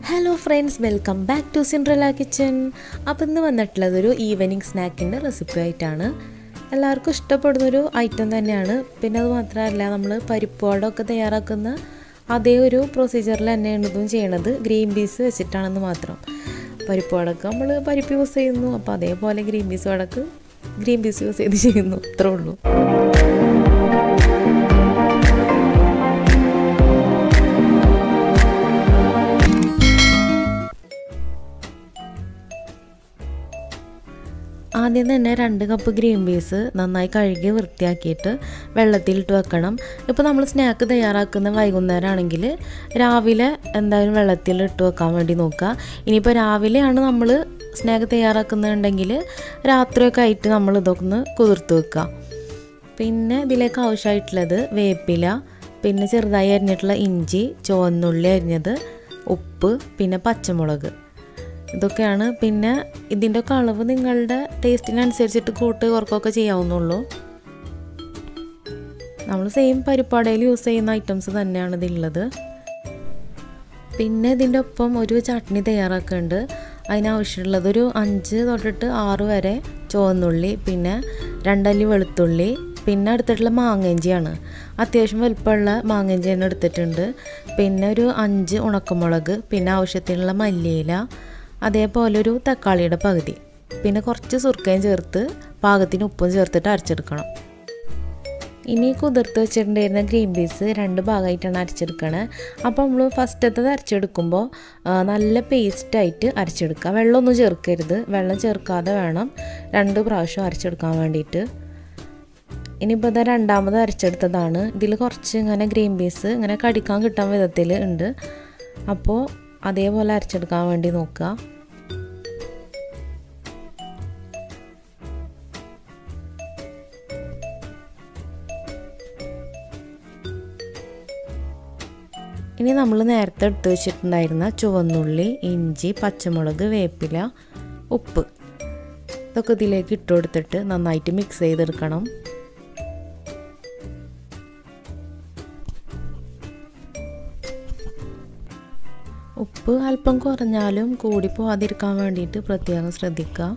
hello friends welcome back to Cinderella kitchen അപ്പോൾ ഇന്ന് വന്നിട്ടുള്ളത് ഒരു ഈവനിങ് സ്നാക്കിൻ്റെ റെസിപ്പി ആയിട്ടാണ് എല്ലാവർക്കും ഇഷ്ടപ്പെടുന്നൊരു ഐറ്റം തന്നെയാണ് പിന്നെ അത് മാത്രമല്ല നമ്മൾ പരിപ്പോടൊക്കെ തയ്യാറാക്കുന്ന അതേ ഒരു പ്രൊസീജിയറിൽ തന്നെയാണ് ഇതും ചെയ്യണത് ഗ്രീൻ പീസ് വെച്ചിട്ടാണെന്ന് മാത്രം പരിപ്പ് വടക്ക് നമ്മൾ പരിപ്പ് യൂസ് ചെയ്യുന്നു അപ്പോൾ അതേപോലെ ഗ്രീൻ പീസ് വടക്ക് ഗ്രീൻ പീസ് യൂസ് ചെയ്ത് ചെയ്യുന്നു അത്രേ ഉള്ളൂ ആദ്യം തന്നെ രണ്ട് കപ്പ് ഗ്രീൻ പീസ് നന്നായി കഴുകി വൃത്തിയാക്കിയിട്ട് വെള്ളത്തിലിട്ട് വെക്കണം ഇപ്പോൾ നമ്മൾ സ്നാക്ക് തയ്യാറാക്കുന്ന വൈകുന്നേരം ആണെങ്കിൽ രാവിലെ എന്തായാലും വെള്ളത്തിൽ ഇട്ട് വെക്കാൻ വേണ്ടി നോക്കുക ഇനിയിപ്പോൾ രാവിലെയാണ് നമ്മൾ സ്നാക്ക് തയ്യാറാക്കുന്നുണ്ടെങ്കിൽ രാത്രിയൊക്കെ ആയിട്ട് നമ്മൾ ഇതൊക്കെ ഒന്ന് കുതിർത്ത് വെക്കുക പിന്നെ ഇതിലേക്ക് ആവശ്യമായിട്ടുള്ളത് വേപ്പില പിന്നെ ചെറുതായി അരിഞ്ഞിട്ടുള്ള ഇഞ്ചി ചുവന്നുള്ളി അരിഞ്ഞത് ഉപ്പ് പിന്നെ പച്ചമുളക് ഇതൊക്കെയാണ് പിന്നെ ഇതിൻ്റെ ഒക്കെ അളവ് നിങ്ങളുടെ ടേസ്റ്റിനനുസരിച്ചിട്ട് കൂട്ട് കുറക്കൊക്കെ ചെയ്യാവുന്നുള്ളൂ നമ്മൾ സെയിം പരിപ്പാടയിൽ യൂസ് ചെയ്യുന്ന ഐറ്റംസ് തന്നെയാണ് ഇതിലുള്ളത് പിന്നെ ഇതിൻ്റെ ഒപ്പം ഒരു ചട്നി തയ്യാറാക്കുന്നുണ്ട് അതിനാവശ്യമുള്ളത് ഒരു അഞ്ച് തൊട്ടിട്ട് ആറ് വരെ ചുവന്നുള്ളി പിന്നെ രണ്ടല്ലി വെളുത്തുള്ളി പിന്നെ എടുത്തിട്ടുള്ള മാങ്ങഞ്ചിയാണ് അത്യാവശ്യം വലുപ്പമുള്ള മാങ്ങഞ്ചി തന്നെ എടുത്തിട്ടുണ്ട് പിന്നെ ഒരു അഞ്ച് ഉണക്കമുളക് പിന്നെ ആവശ്യത്തിനുള്ള മല്ലിയില അതേപോലെ ഒരു തക്കാളിയുടെ പകുതി പിന്നെ കുറച്ച് സുർക്കയും ചേർത്ത് പാകത്തിന് ഉപ്പും ചേർത്തിട്ട് അരച്ചെടുക്കണം ഇനി കുതിർത്ത് വെച്ചിട്ടുണ്ടായിരുന്ന ഗ്രീൻ പീസ് രണ്ട് ഭാഗമായിട്ടാണ് അരച്ചെടുക്കണത് അപ്പോൾ നമ്മൾ ഫസ്റ്റത്തത് അരച്ചെടുക്കുമ്പോൾ നല്ല പേസ്റ്റായിട്ട് അരച്ചെടുക്കുക വെള്ളമൊന്നും ചേർക്കരുത് വെള്ളം ചേർക്കാതെ വേണം രണ്ട് പ്രാവശ്യം അരച്ചെടുക്കാൻ വേണ്ടിയിട്ട് ഇനിയിപ്പോൾ ഇതാ രണ്ടാമത് അരച്ചെടുത്തതാണ് ഇതിൽ കുറച്ച് ഇങ്ങനെ ഗ്രീൻ പീസ് ഇങ്ങനെ കടിക്കാൻ കിട്ടാൻ വിധത്തിൽ ഉണ്ട് അപ്പോൾ അതേപോലെ അരച്ചെടുക്കാൻ വേണ്ടി നോക്കുക ഇനി നമ്മൾ നേരത്തെ എടുത്ത് വെച്ചിട്ടുണ്ടായിരുന്ന ചുവന്നുള്ളി ഇഞ്ചി പച്ചമുളക് വേപ്പില ഉപ്പ് ഇതൊക്കെ ഇതിലേക്ക് ഇട്ട് കൊടുത്തിട്ട് നന്നായിട്ട് മിക്സ് ചെയ്തെടുക്കണം ഉപ്പ് അല്പം കുറഞ്ഞാലും കൂടി പോവാതിരിക്കാൻ വേണ്ടിയിട്ട് പ്രത്യേകം ശ്രദ്ധിക്കുക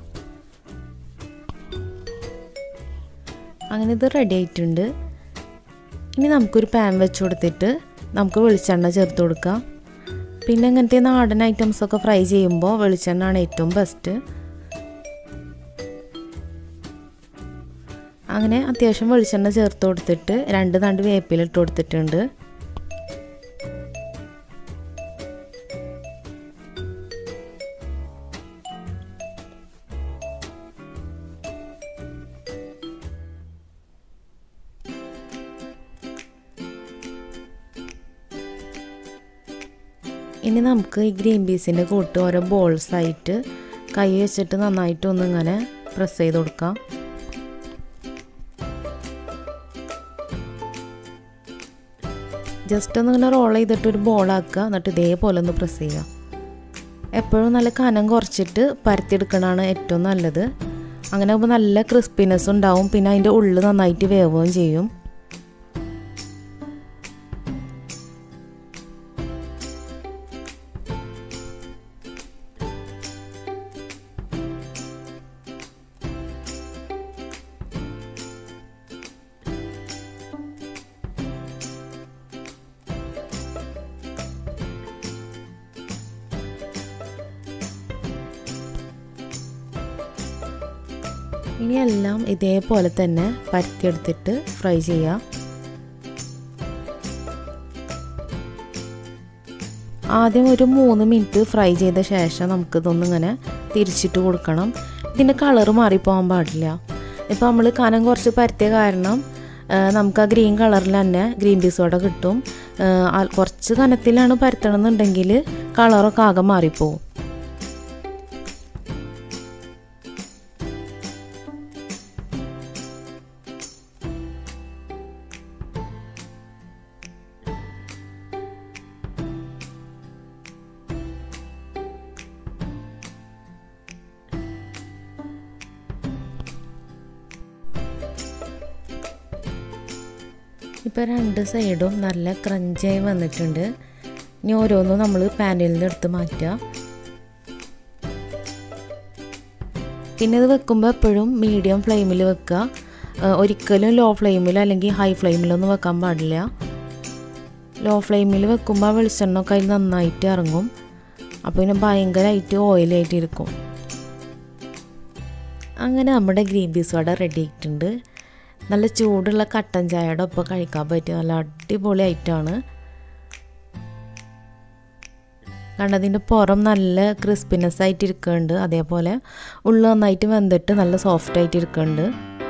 അങ്ങനെ ഇത് റെഡി ആയിട്ടുണ്ട് ഇനി നമുക്കൊരു പാൻ വെച്ച് കൊടുത്തിട്ട് നമുക്ക് വെളിച്ചെണ്ണ ചേർത്ത് കൊടുക്കാം പിന്നെ ഇങ്ങനത്തെ നാടൻ ഐറ്റംസൊക്കെ ഫ്രൈ ചെയ്യുമ്പോൾ വെളിച്ചെണ്ണ ആണ് ഏറ്റവും ബെസ്റ്റ് അങ്ങനെ അത്യാവശ്യം വെളിച്ചെണ്ണ ചേർത്ത് കൊടുത്തിട്ട് രണ്ട് തണ്ട് വേപ്പിലിട്ട് കൊടുത്തിട്ടുണ്ട് ഇനി നമുക്ക് ഈ ഗ്രീൻ പീസിൻ്റെ കൂട്ട് ഓരോ ബോൾസ് ആയിട്ട് കൈ വെച്ചിട്ട് നന്നായിട്ട് ഒന്ന് ഇങ്ങനെ പ്രസ് ചെയ്ത് കൊടുക്കാം ജസ്റ്റ് ഒന്ന് ഇങ്ങനെ റോൾ ചെയ്തിട്ട് ഒരു ബോളാക്കുക എന്നിട്ട് ഇതേപോലെ ഒന്ന് പ്രസ് ചെയ്യുക എപ്പോഴും നല്ല കനം കുറച്ചിട്ട് പരത്തിയെടുക്കണതാണ് ഏറ്റവും നല്ലത് അങ്ങനെ ആകുമ്പോൾ നല്ല ക്രിസ്പിനെസ് ഉണ്ടാവും പിന്നെ അതിൻ്റെ ഉള്ളിൽ നന്നായിട്ട് വേവുകയും ചെയ്യും ഇനി എല്ലാം ഇതേപോലെ തന്നെ പരത്തിയെടുത്തിട്ട് ഫ്രൈ ചെയ്യാം ആദ്യം ഒരു മൂന്ന് മിനിറ്റ് ഫ്രൈ ചെയ്ത ശേഷം നമുക്കിതൊന്നും ഇങ്ങനെ തിരിച്ചിട്ട് കൊടുക്കണം ഇതിൻ്റെ കളറ് മാറിപ്പോകാൻ പാടില്ല ഇപ്പോൾ നമ്മൾ കനം കുറച്ച് പരത്തിയ കാരണം നമുക്ക് ആ ഗ്രീൻ കളറിൽ തന്നെ ഗ്രീൻ പീസോടെ കിട്ടും കുറച്ച് കനത്തിലാണ് പരത്തണമെന്നുണ്ടെങ്കിൽ കളറൊക്കെ ആകെ മാറിപ്പോവും ഇപ്പോൾ രണ്ട് സൈഡും നല്ല ക്രഞ്ചായി വന്നിട്ടുണ്ട് ഇനി ഓരോന്നും നമ്മൾ പാനിൽ നിന്ന് എടുത്ത് മാറ്റുക പിന്നെ ഇത് വെക്കുമ്പോൾ എപ്പോഴും മീഡിയം ഫ്ലെയിമിൽ വെക്കുക ഒരിക്കലും ലോ ഫ്ലെയിമിൽ അല്ലെങ്കിൽ ഹൈ ഫ്ലെയിമിലൊന്നും വെക്കാൻ പാടില്ല ലോ ഫ്ലെയിമിൽ വെക്കുമ്പോൾ വെളിച്ചെണ്ണ ഒക്കെ അതിൽ നന്നായിട്ട് ഇറങ്ങും അപ്പോൾ പിന്നെ ഭയങ്കരമായിട്ട് ഓയിലായിട്ട് ഇരിക്കും അങ്ങനെ നമ്മുടെ ഗ്രീൻ പീസ് വട റെഡി ആയിട്ടുണ്ട് നല്ല ചൂടുള്ള കട്ടൻ ചായയുടെ ഒപ്പം കഴിക്കാൻ പറ്റിയ നല്ല അടിപൊളി ഐറ്റമാണ് കണ്ടതിൻ്റെ പുറം നല്ല ക്രിസ്പിനെസ് ആയിട്ട് ഇരിക്കുന്നുണ്ട് അതേപോലെ ഉള്ളു നന്നായിട്ട് വെന്തിട്ട് നല്ല സോഫ്റ്റ് ആയിട്ട് ഇരിക്കുന്നുണ്ട്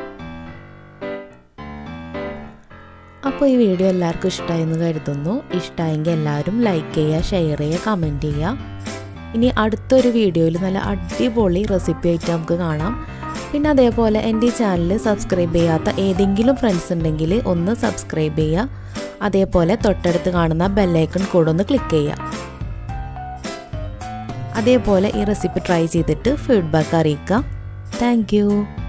അപ്പോൾ ഈ വീഡിയോ എല്ലാവർക്കും ഇഷ്ടമായെന്ന് കരുതുന്നു ഇഷ്ടമായെങ്കിൽ എല്ലാവരും ലൈക്ക് ചെയ്യുക ഷെയർ ചെയ്യുക കമൻറ്റ് ചെയ്യുക ഇനി അടുത്തൊരു വീഡിയോയിൽ നല്ല അടിപൊളി റെസിപ്പി ആയിട്ട് നമുക്ക് കാണാം പിന്നെ അതേപോലെ എൻ്റെ ഈ ചാനൽ സബ്സ്ക്രൈബ് ചെയ്യാത്ത ഏതെങ്കിലും ഫ്രണ്ട്സ് ഉണ്ടെങ്കിൽ ഒന്ന് സബ്സ്ക്രൈബ് ചെയ്യുക അതേപോലെ തൊട്ടടുത്ത് കാണുന്ന ബെല്ലൈക്കൺ കൂടെ ഒന്ന് ക്ലിക്ക് ചെയ്യുക അതേപോലെ ഈ റെസിപ്പി ട്രൈ ചെയ്തിട്ട് ഫീഡ്ബാക്ക് അറിയിക്കുക താങ്ക്